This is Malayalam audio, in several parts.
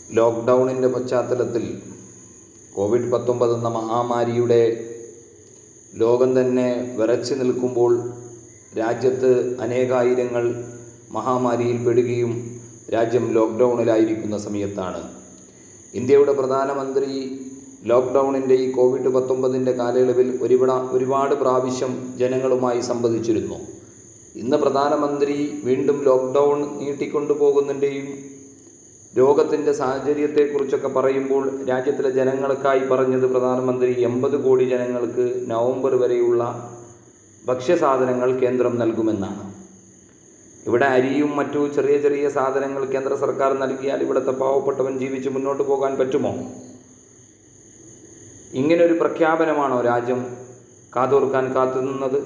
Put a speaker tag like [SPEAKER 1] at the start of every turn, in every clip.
[SPEAKER 1] ലോക്ക്ഡൗണിൻ്റെ പശ്ചാത്തലത്തിൽ കോവിഡ് പത്തൊമ്പത് എന്ന മഹാമാരിയുടെ ലോകം തന്നെ വിറച്ചു നിൽക്കുമ്പോൾ രാജ്യത്ത് അനേകായിരങ്ങൾ മഹാമാരിയിൽ പെടുകയും രാജ്യം ലോക്ക്ഡൗണിലായിരിക്കുന്ന സമയത്താണ് ഇന്ത്യയുടെ പ്രധാനമന്ത്രി ലോക്ക്ഡൗണിൻ്റെ ഈ കോവിഡ് പത്തൊമ്പതിൻ്റെ കാലയളവിൽ ഒരുപാട് ഒരുപാട് പ്രാവശ്യം ജനങ്ങളുമായി സംവദിച്ചിരുന്നു ഇന്ന് പ്രധാനമന്ത്രി വീണ്ടും ലോക്ക്ഡൗൺ നീട്ടിക്കൊണ്ടു പോകുന്നതിൻ്റെയും രോഗത്തിൻ്റെ സാഹചര്യത്തെക്കുറിച്ചൊക്കെ പറയുമ്പോൾ രാജ്യത്തിലെ ജനങ്ങൾക്കായി പറഞ്ഞത് പ്രധാനമന്ത്രി എൺപത് കോടി ജനങ്ങൾക്ക് നവംബർ വരെയുള്ള ഭക്ഷ്യസാധനങ്ങൾ കേന്ദ്രം നൽകുമെന്നാണ് ഇവിടെ അരിയും മറ്റു ചെറിയ ചെറിയ സാധനങ്ങൾ കേന്ദ്ര സർക്കാർ നൽകിയാൽ ഇവിടുത്തെ പാവപ്പെട്ടവൻ ജീവിച്ച് മുന്നോട്ട് പോകാൻ പറ്റുമോ ഇങ്ങനൊരു പ്രഖ്യാപനമാണോ രാജ്യം കാതോർക്കാൻ കാത്തുനിന്നത്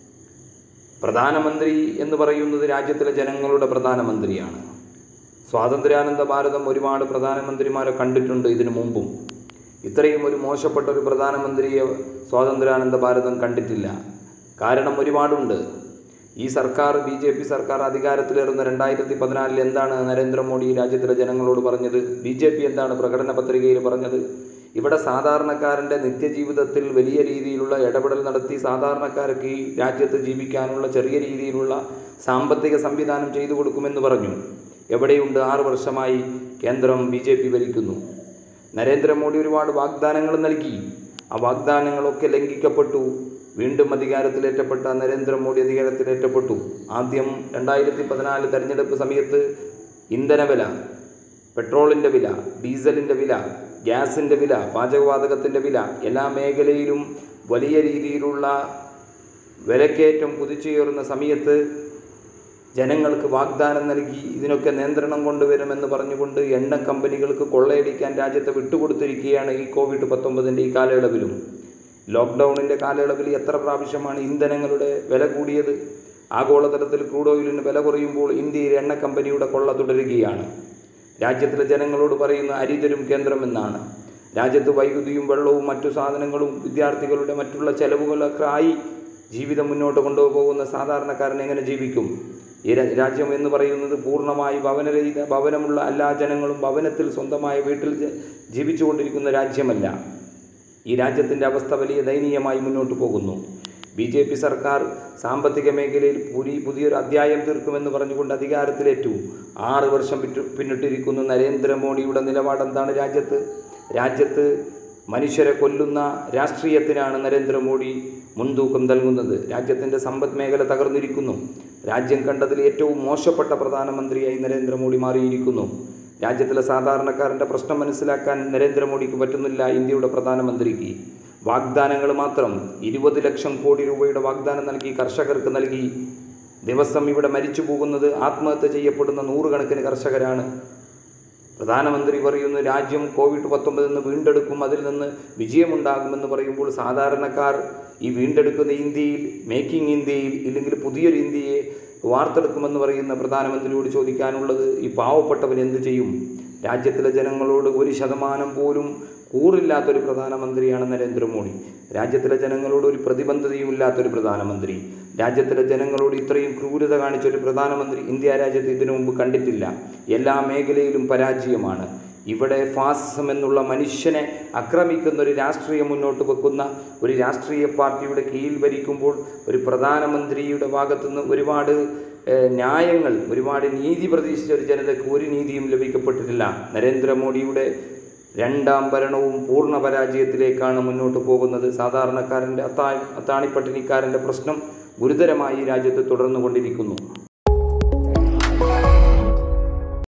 [SPEAKER 1] പ്രധാനമന്ത്രി എന്ന് പറയുന്നത് രാജ്യത്തിലെ ജനങ്ങളുടെ പ്രധാനമന്ത്രിയാണ് സ്വാതന്ത്ര്യാനന്ദ ഭാരതം ഒരുപാട് പ്രധാനമന്ത്രിമാരെ കണ്ടിട്ടുണ്ട് ഇതിനു മുമ്പും ഇത്രയും ഒരു മോശപ്പെട്ട ഒരു പ്രധാനമന്ത്രിയെ സ്വാതന്ത്ര്യാനന്ദ ഭാരതം കണ്ടിട്ടില്ല കാരണം ഒരുപാടുണ്ട് ഈ സർക്കാർ ബി ജെ പി സർക്കാർ അധികാരത്തിലേറുന്ന രണ്ടായിരത്തി പതിനാലിൽ എന്താണ് നരേന്ദ്രമോദി രാജ്യത്തിലെ ജനങ്ങളോട് പറഞ്ഞത് ബി ജെ പി എന്താണ് പ്രകടന പത്രികയിൽ പറഞ്ഞത് ഇവിടെ സാധാരണക്കാരൻ്റെ നിത്യജീവിതത്തിൽ വലിയ രീതിയിലുള്ള ഇടപെടൽ നടത്തി സാധാരണക്കാർക്ക് ഈ രാജ്യത്ത് ജീവിക്കാനുള്ള ചെറിയ രീതിയിലുള്ള സാമ്പത്തിക സംവിധാനം ചെയ്തു കൊടുക്കുമെന്ന് പറഞ്ഞു എവിടെയുണ്ട് ആറ് വർഷമായി കേന്ദ്രം ബി ജെ പി ഭരിക്കുന്നു നരേന്ദ്രമോദി ഒരുപാട് വാഗ്ദാനങ്ങൾ നൽകി ആ വാഗ്ദാനങ്ങളൊക്കെ ലംഘിക്കപ്പെട്ടു വീണ്ടും അധികാരത്തിലേറ്റപ്പെട്ട നരേന്ദ്രമോദി അധികാരത്തിലേറ്റപ്പെട്ടു ആദ്യം രണ്ടായിരത്തി പതിനാല് തെരഞ്ഞെടുപ്പ് സമയത്ത് ഇന്ധനവില പെട്രോളിൻ്റെ വില ഡീസലിൻ്റെ വില ഗ്യാസിൻ്റെ വില പാചകവാതകത്തിൻ്റെ വില എല്ലാ മേഖലയിലും വലിയ രീതിയിലുള്ള വിലക്കയറ്റം കുതിച്ചുയർന്ന സമയത്ത് ജനങ്ങൾക്ക് വാഗ്ദാനം നൽകി ഇതിനൊക്കെ നിയന്ത്രണം കൊണ്ടുവരുമെന്ന് പറഞ്ഞുകൊണ്ട് എണ്ണ കമ്പനികൾക്ക് കൊള്ളയടിക്കാൻ രാജ്യത്തെ വിട്ടുകൊടുത്തിരിക്കുകയാണ് ഈ കോവിഡ് പത്തൊമ്പതിൻ്റെ ഈ കാലയളവിലും ലോക്ക്ഡൗണിൻ്റെ കാലയളവിൽ എത്ര പ്രാവശ്യമാണ് ഇന്ധനങ്ങളുടെ വില കൂടിയത് ആഗോളതലത്തിൽ ക്രൂഡ് ഓയിലിന് വില കുറയുമ്പോൾ ഇന്ത്യയിൽ എണ്ണ കമ്പനിയുടെ കൊള്ള തുടരുകയാണ് രാജ്യത്തിലെ ജനങ്ങളോട് പറയുന്ന അരി തരും കേന്ദ്രമെന്നാണ് രാജ്യത്ത് വൈദ്യുതിയും വെള്ളവും മറ്റു സാധനങ്ങളും വിദ്യാർത്ഥികളുടെ മറ്റുള്ള ചെലവുകളൊക്കെ ആയി ജീവിതം മുന്നോട്ട് കൊണ്ടുപോകുന്ന സാധാരണക്കാരൻ എങ്ങനെ ജീവിക്കും ഈ രാ- രാജ്യം എന്ന് പറയുന്നത് പൂർണ്ണമായി ഭവനരഹിത ഭവനമുള്ള എല്ലാ ജനങ്ങളും ഭവനത്തിൽ സ്വന്തമായ വീട്ടിൽ ജ- ജീവിച്ചുകൊണ്ടിരിക്കുന്ന രാജ്യമല്ല ഈ രാജ്യത്തിൻ്റെ അവസ്ഥ വലിയ ദയനീയമായി മുന്നോട്ട് പോകുന്നു ബി ജെ പി സർക്കാർ സാമ്പത്തിക മേഖലയിൽ പുരി പുതിയൊരു അധ്യായം തീർക്കുമെന്ന് പറഞ്ഞുകൊണ്ട് അധികാരത്തിലേറ്റു ആറ് വർഷം പിറ്റു പിന്നിട്ടിരിക്കുന്ന നരേന്ദ്രമോദിയുടെ നിലപാടെന്താണ് രാജ്യത്ത് രാജ്യത്ത് മനുഷ്യരെ കൊല്ലുന്ന രാഷ്ട്രീയത്തിനാണ് നരേന്ദ്രമോദി മുൻതൂക്കം നൽകുന്നത് രാജ്യത്തിൻ്റെ സമ്പദ് മേഖല തകർന്നിരിക്കുന്നു രാജ്യം കണ്ടതിൽ ഏറ്റവും മോശപ്പെട്ട പ്രധാനമന്ത്രിയായി നരേന്ദ്രമോദി മാറിയിരിക്കുന്നു രാജ്യത്തിലെ സാധാരണക്കാരൻ്റെ പ്രശ്നം മനസ്സിലാക്കാൻ നരേന്ദ്രമോദിക്ക് പറ്റുന്നില്ല ഇന്ത്യയുടെ പ്രധാനമന്ത്രിക്ക് വാഗ്ദാനങ്ങൾ മാത്രം ഇരുപത് ലക്ഷം കോടി രൂപയുടെ വാഗ്ദാനം നൽകി കർഷകർക്ക് നൽകി ദിവസം ഇവിടെ മരിച്ചു പോകുന്നത് ആത്മഹത്യ ചെയ്യപ്പെടുന്ന നൂറുകണക്കിന് കർഷകരാണ് പ്രധാനമന്ത്രി പറയുന്നു രാജ്യം കോവിഡ് പത്തൊമ്പതിൽ നിന്ന് വീണ്ടെടുക്കും അതിൽ നിന്ന് വിജയമുണ്ടാകുമെന്ന് പറയുമ്പോൾ സാധാരണക്കാർ ഈ വീണ്ടെടുക്കുന്ന ഇന്ത്യയിൽ മേക്കിംഗ് ഇന്ത്യയിൽ ഇല്ലെങ്കിൽ പുതിയൊരു ഇന്ത്യയെ വാർത്തെടുക്കുമെന്ന് പറയുന്ന പ്രധാനമന്ത്രിയോട് ചോദിക്കാനുള്ളത് ഈ പാവപ്പെട്ടവൻ എന്തു ചെയ്യും രാജ്യത്തിലെ ജനങ്ങളോട് ഒരു ശതമാനം പോലും കൂറില്ലാത്തൊരു പ്രധാനമന്ത്രിയാണ് നരേന്ദ്രമോദി രാജ്യത്തിലെ ജനങ്ങളോട് ഒരു പ്രതിബദ്ധതയും ഇല്ലാത്തൊരു പ്രധാനമന്ത്രി രാജ്യത്തിലെ ജനങ്ങളോട് ഇത്രയും ക്രൂരത കാണിച്ചൊരു പ്രധാനമന്ത്രി ഇന്ത്യ രാജ്യത്ത് ഇതിനു മുമ്പ് കണ്ടിട്ടില്ല എല്ലാ മേഖലയിലും പരാജയമാണ് ഇവിടെ ഫാസിസം എന്നുള്ള മനുഷ്യനെ ആക്രമിക്കുന്ന ഒരു രാഷ്ട്രീയം മുന്നോട്ട് വെക്കുന്ന ഒരു രാഷ്ട്രീയ പാർട്ടിയുടെ കീഴിൽ ഭരിക്കുമ്പോൾ ഒരു പ്രധാനമന്ത്രിയുടെ ഭാഗത്തുനിന്ന് ഒരുപാട് ഏഹ്, ന്യായങ്ങൾ ഒരുപാട് നീതി പ്രതീക്ഷിച്ച ഒരു ജനതയ്ക്ക് ഒരു നീതിയും ലഭിക്കപ്പെട്ടിട്ടില്ല നരേന്ദ്രമോദിയുടെ രണ്ടാം ഭരണവും പൂർണ്ണ പരാജയത്തിലേക്കാണ് മുന്നോട്ട് പോകുന്നത് സാധാരണക്കാരൻ്റെ അത്താ അത്താണിപ്പട്ടിണിക്കാരൻ്റെ പ്രശ്നം ഗുരുതരമായി ഈ രാജ്യത്ത് തുടർന്നുകൊണ്ടിരിക്കുന്നു